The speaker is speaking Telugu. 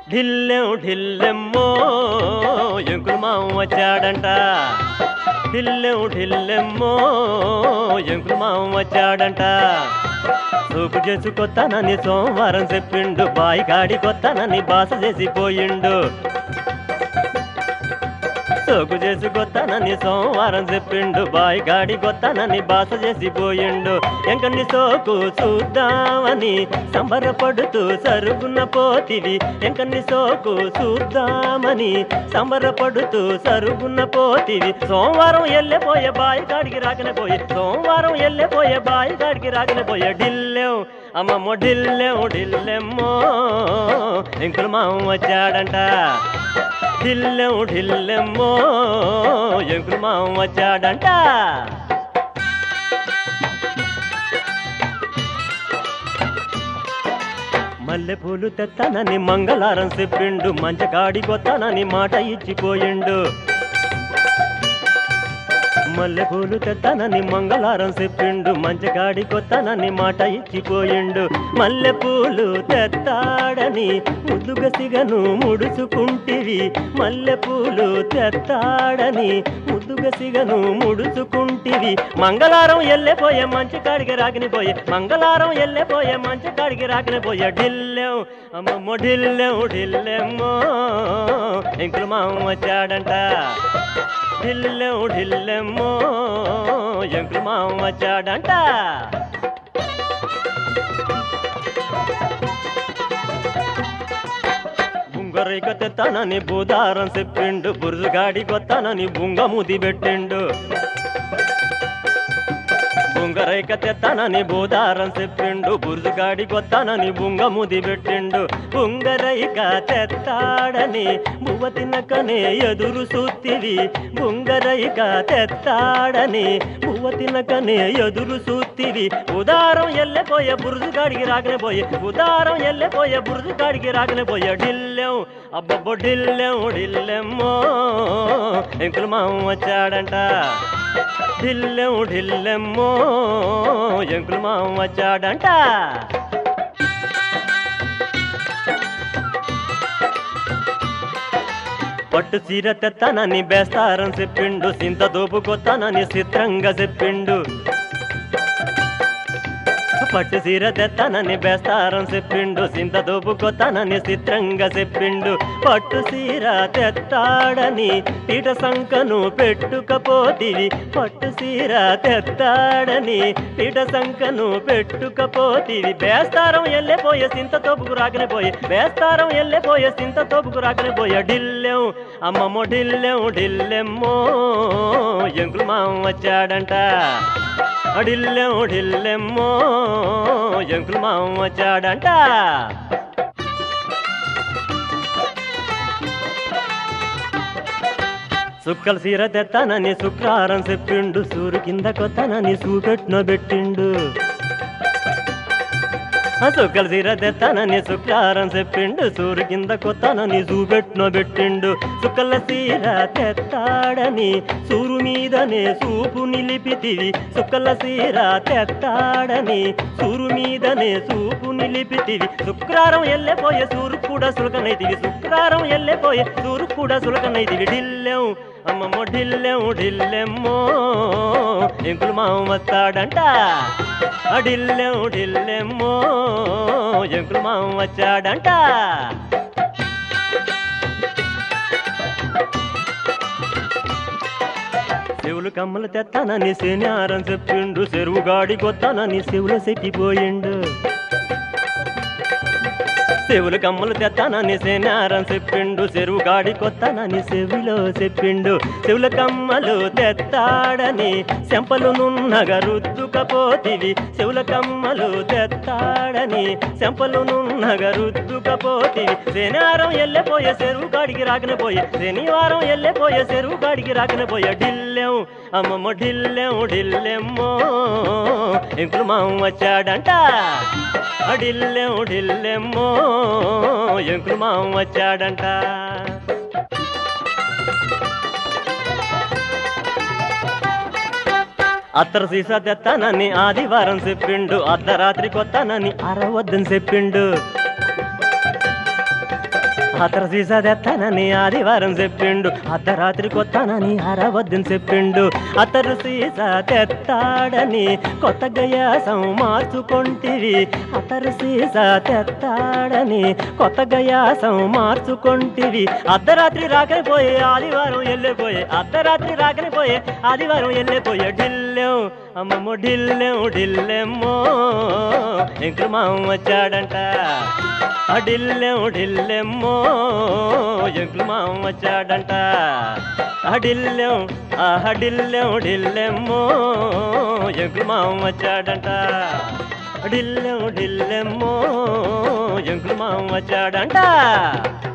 ఢిల్లెం ఢిల్లెమ్మో ఎంకులు మామ వచ్చాడంట ఢిల్లెం ఢిల్లెమ్మో ఎంకులు మామ వచ్చాడంట సూపు చేసుకొత్తానని సోమవారం చెప్పిండు బాయి కాడి కొత్తానని బాస చేసిపోయిండు సోకు చేసుకొత్తానని సోమవారం చెప్పిండు బాయి గాడి కొత్తానని బాస చేసిపోయిండు ఎంకన్ని సోకు చూద్దామని సంబరపడుతూ సరుగున పోతివి ఎంకన్ని సోకు చూద్దామని సంబరపడుతూ సరుగున పోతివి సోమవారం ఎల్లెపోయే బాయి కాడికి రాకనే పోయే సోమవారం ఎల్లెపోయే బాయి కాడికి రాకనే పోయే ఢిల్లెం అమ్మమ్మ ఢిల్లెం ఢిల్లెమ్మో ఎంకులు మామ వచ్చాడంట ఢిల్లెం ఢిల్లెమ్మో ఎంకులు మామ వచ్చాడంట మల్లెపూలు తెత్తానని మంగళారం చెప్పిండు మంచకాడి కొత్తానని మాట ఇచ్చిపోయిండు మల్లెపూలు తెత్తానని మంగళారం చెప్పిండు మంచగాడి కొత్తానని మాట ఇచ్చిపోయిండు మల్లెపూలు తెత్తాడని ముద్దుగా సిగను ముడుచుకుంటివి మల్లెపూలు తెత్తాడని ముద్దుగా సిగను ముడుచుకుంటివి మంగళారం ఎల్లెపోయే మంచి కాడికి రాకని పోయే మంగళారం ఎల్లెపోయే మంచి కాడికి రాకని పోయే ఢిల్లెం అమ్మమ్మ ఢిల్లెం ఢిల్లెమ్మో ఇంకులు మామ వచ్చాడంట ఢిల్లెం ఢిల్లెమ్మో ఎంకులు మామ వచ్చాడంట బుంగరైక తెత్తానని బూదారం చెప్పిండు బురుజుగాడి కొత్తానని బుంగ ముది పెట్టిండు బుంగరైక తెత్తానని బూదారం చెప్పిండు బురుజుగాడి కొత్తానని బుంగ ముది పెట్టిండు బుంగరైక తెత్తాడని బువ్వ తినకనే ఎదురు సూత్తివి బుంగరైక తెత్తాడని బువ్వ తినకనే ఎదురు సూత్తివి ఉదారం ఎల్లెపోయే బురుజుగాడికి రాకనే పోయే ఉదారం ఎల్లెపోయే బురుజుగాడికి రాకనే పోయే ఢిల్లెం అబ్బబ్బో ఢిల్లెం ఢిల్లెమ్మో ఎంకులు మామ వచ్చాడంట ఢిల్లెం ఢిల్లెమ్మో ఎంకులు మామ వచ్చాడంట పట్టు చీర తెత్తానని బేస్తారం చెప్పిండు సింత దోపు కొత్తానని చిత్రంగా చెప్పిండు పట్టు చీర తెత్తానని బేస్తారం చెప్పిండు సింత దోపు కొత్తానని చిత్రంగా చెప్పిండు పట్టు చీర తెత్తాడని పీట సంకను పెట్టుకపోతివి పట్టు చీర తెత్తాడని పీట సంకను పెట్టుకపోతివి బేస్తారం ఎల్లెపోయే సింత తోపుకు రాకనే పోయే బేస్తారం ఎల్లెపోయే సింత తోపుకు రాకనే పోయే ఢిల్లెం అమ్మమ్మో ఢిల్లెం ఢిల్లెమ్మో ఎంకులు మామ వచ్చాడంట అడిల్లెం ఢిల్లెమ్మో ఎంకులు మామ వచ్చాడంట సుక్కల సీర తెత్తానని శుక్రారం చెప్పిండు సూరు కింద కొత్తానని సూపెట్నో పెట్టిండు ఆ సుక్కల సీర తెత్తానని శుక్రారం చెప్పిండు సూరు కింద కొత్తానని చూపెట్నో పెట్టిండు సుక్కల సీర తెత్తాడని సూరు మీదనే సూపు నిలిపితివి సుక్కల సీర తెత్తాడని సూరు మీదనే సూపు నిలిపితివి శుక్రారం ఎల్లెపోయే సూరు కూడా సులకనైతివి శుక్రారం ఎల్లెపోయే సూరు కూడా సులకనైతివి ఢిల్లెం అమ్మమ్మో ఢిల్లెం ఢిల్లెమ్మో ఎంకులు మామ వస్తాడంట అడిల్లెం ఢిల్లెమ్మో ఎంకులు మామ వచ్చాడంట శివులు కమ్మలు తెత్తానని శనిహారం చెప్పిండు చెరువు గాడి కొత్తానని శివులు సెట్టిపోయిండు చెవులు కమ్మలు తెత్తానని శనిహారం చెప్పిండు చెరువు గాడి కొత్తానని చెవిలో చెప్పిండు చెవుల కమ్మలు తెత్తాడని చెంపలు నున్నగా రుద్దుకపోతివి చెవుల కమ్మలు తెత్తాడని చెంపలు నున్నగా రుద్దుకపోతివి శనివారం ఎల్లెపోయే చెరువు కాడికి రాకనే పోయే శనివారం ఎల్లెపోయే చెరువు కాడికి రాకనే పోయే ఢిల్లెం అమ్మమ్మ ఢిల్లెం ఢిల్లెమ్మో ఇంకులు మామ వచ్చాడంట అడిల్లెం ఢిల్లెమ్మో ఎంకులు మామ వచ్చాడంట అత్తర సీసా తెత్తానని ఆదివారం చెప్పిండు అర్ధరాత్రి కొత్తానని అరవద్దని చెప్పిండు అతర సీసా తెత్తానని ఆదివారం చెప్పిండు అర్ధరాత్రి కొత్తానని అరవద్దని చెప్పిండు అతరు సీసా తెత్తాడని కొత్త గయాసం మార్చుకొంటివి అతరు సీసా తెత్తాడని కొత్త గయాసం మార్చుకొంటివి అర్ధరాత్రి రాకనిపోయే ఆదివారం వెళ్ళిపోయే అర్ధరాత్రి రాకనిపోయే ఆదివారం వెళ్ళిపోయే ఢిల్లెం అమ్మమ్మో ఢిల్లెం ఢిల్లెమ్మో ఇంక మామ వచ్చాడంట అడిల్లెం ఢిల్లెమ్మో ఎంకులు మామ వచ్చాడంట అడిల్లెం అహడిల్లెం ఢిల్లెమ్మో ఎంకులు మామ వచ్చాడంట ఢిల్లెం ఢిల్లెమ్మో ఎంకులు మామ వచ్చాడంట